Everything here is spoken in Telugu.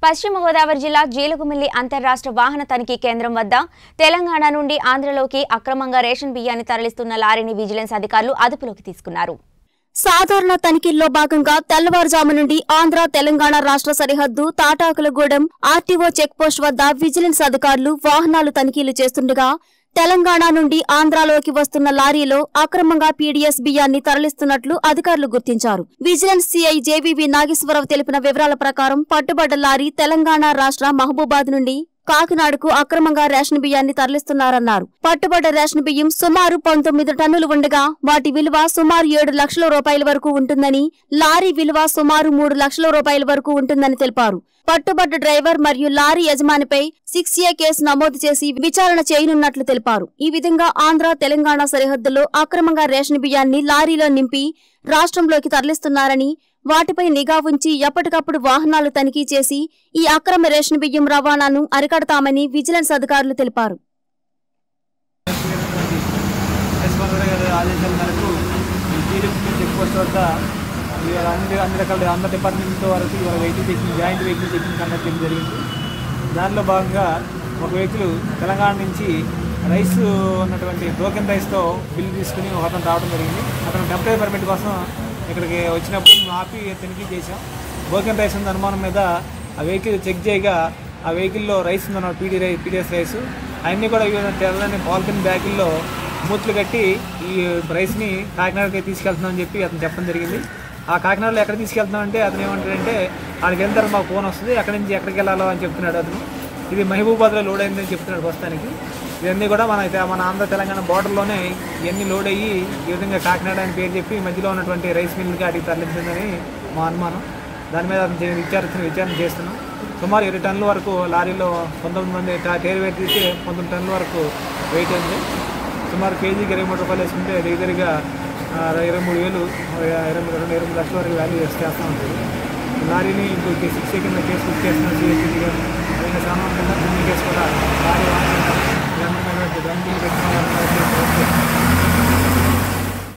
పశ్చిమ గోదావరి జిల్లా జీలుగుమిల్లి అంతర్రాష్ట్ర వాహన తనిఖీ కేంద్రం వద్ద తెలంగాణ నుండి ఆంధ్రలోకి అక్రమంగా రేషన్ బియ్యాన్ని తరలిస్తున్న లారీని విజిలెన్స్ అధికారులు అదుపులోకి తీసుకున్నారు సాధారణ తనిఖీల్లో భాగంగా తెల్లవారుజాము నుండి ఆంధ్ర తెలంగాణ రాష్ట్ర సరిహద్దు తాటాకులగూడెం ఆర్టీఓ చెక్పోస్ట్ వద్ద విజిలెన్స్ అధికారులు వాహనాలు తనిఖీలు చేస్తుండగా తెలంగాణ నుండి ఆంధ్రాలోకి వస్తున్న లారీలో అక్రమంగా పీడీఎస్ బియ్యాన్ని తరలిస్తున్నట్లు అధికారులు గుర్తించారు విజిలెన్స్ సిఐ జేవీవి నాగేశ్వరరావు తెలిపిన వివరాల ప్రకారం పట్టుబడ్డ లారీ తెలంగాణ రాష్ట్ర మహబూబాద్ నుండి కాకినాడకు అక్రమంగా రేషన్ బియ్యాన్ని తరలిస్తున్నారన్నారు పట్టుబడ్డ రేషన్ బియ్యం సుమారు పంతొమ్మిది టన్నులు ఉండగా వాటి విలువ సుమారు ఏడు లక్షల రూపాయల వరకు ఉంటుందని లారీ విలువ సుమారు మూడు లక్షల రూపాయల వరకు ఉంటుందని తెలిపారు పట్టుబడ్డ డ్రైవర్ మరియు లారీ యజమానిపై సిక్స్ ఏ కేసు నమోదు చేసి విచారణ చేయనున్నట్లు తెలిపారు ఈ విధంగా ఆంధ్ర తెలంగాణ సరిహద్దులో అక్రమంగా రేషన్ బియ్యాన్ని లారీలో నింపి రాష్ట్రంలోకి తరలిస్తున్నారని వాటిపై నిఘా ఉంచి ఎప్పటికప్పుడు వాహనాలు తనిఖీ చేసి ఈ అక్రమ రేషన్ బియ్యం రవాణాను అరికడతామని విజిలెన్స్ అధికారులు తెలిపారు రెస్పాన్సిబుల్ గారి ఆదేశాల మేరకు ఈ జీడిపి చెక్ పోస్ట్ వద్ద ఇవాళ అన్ని అన్ని రకాల అన్న డిపార్ట్మెంట్తో వరకు ఇవాళ vehicle checking joint vehicle checking conduct చేయడం జరిగింది దానిలో భాగంగా ఒక వెహికల్ తెలంగాణ నుంచి రైస్ ఉన్నటువంటి బ్రోకెన్ రైస్తో బిల్ తీసుకుని ఒక అతను రావడం జరిగింది అతను టెంపరీ పర్మిట్ కోసం ఇక్కడికి వచ్చినప్పుడు మేము ఆపి తనిఖీ చేసాం బ్రోకెన్ రైస్ ఉన్న అనుమానం మీద ఆ వెహికల్ చెక్ చేయగా ఆ వెహికల్లో రైస్ ఉందన్నమాట పీడీ రై పీడిఎస్ రైస్ అవన్నీ కూడా వివిధ తెల్లని పాలిథిన్ బ్యాగుల్లో మూతులు కట్టి ఈ రైస్ని కాకినాడకి తీసుకెళ్తున్నామని చెప్పి అతను చెప్పడం జరిగింది ఆ కాకినాడలో ఎక్కడ తీసుకెళ్తున్నాం అంటే అతను ఏమంటాడంటే ఆడికి వెళ్ళిన తర్వాత మాకు ఫోన్ వస్తుంది ఎక్కడి నుంచి ఎక్కడికి వెళ్ళాలో అని చెప్తున్నాడు అతను ఇది మహబూబాద్లో లోడ్ అయిందని చెప్తున్నాడు ప్రస్తుతానికి ఇవన్నీ కూడా మన అయితే మన ఆంధ్ర తెలంగాణ బార్డర్లోనే ఇవన్నీ లోడ్ అయ్యి ఈ విధంగా కాకినాడ అని పేరు చెప్పి మధ్యలో ఉన్నటువంటి రైస్ మిల్కి అడిగి తరలించిందని మా అనుమానం దాని మీద అతను చే- విచారించిన విచారణ చేస్తున్నాం సుమారు ఇరవై టన్నుల వరకు లారీలో పంతొమ్మిది మంది టా- టైర్ వెయిట్ తీసి పంతొమ్మిది టన్నుల వరకు వెయిట్ ఉంది సుమారు కేజీకి ఇరవై మూడు రూపాయలు వేసుకుంటే దగ్గరగా ఆ, ఇరవై మూడు వేలు ఇరవై మూడు రెండు ఇరవై మూడు లక్షల వరకు వాల్యూ చేస్తూ ఉంటుంది లారీని ఇప్పుడు సిక్స్ కింద కేసు బుక్ చేసిన సిఎస్సీగా అదే సామాన్ కింద కొన్ని కేసు కూడా లారీ వాహనం ఇవన్నీ గంటలు పెట్టిన వాళ్ళని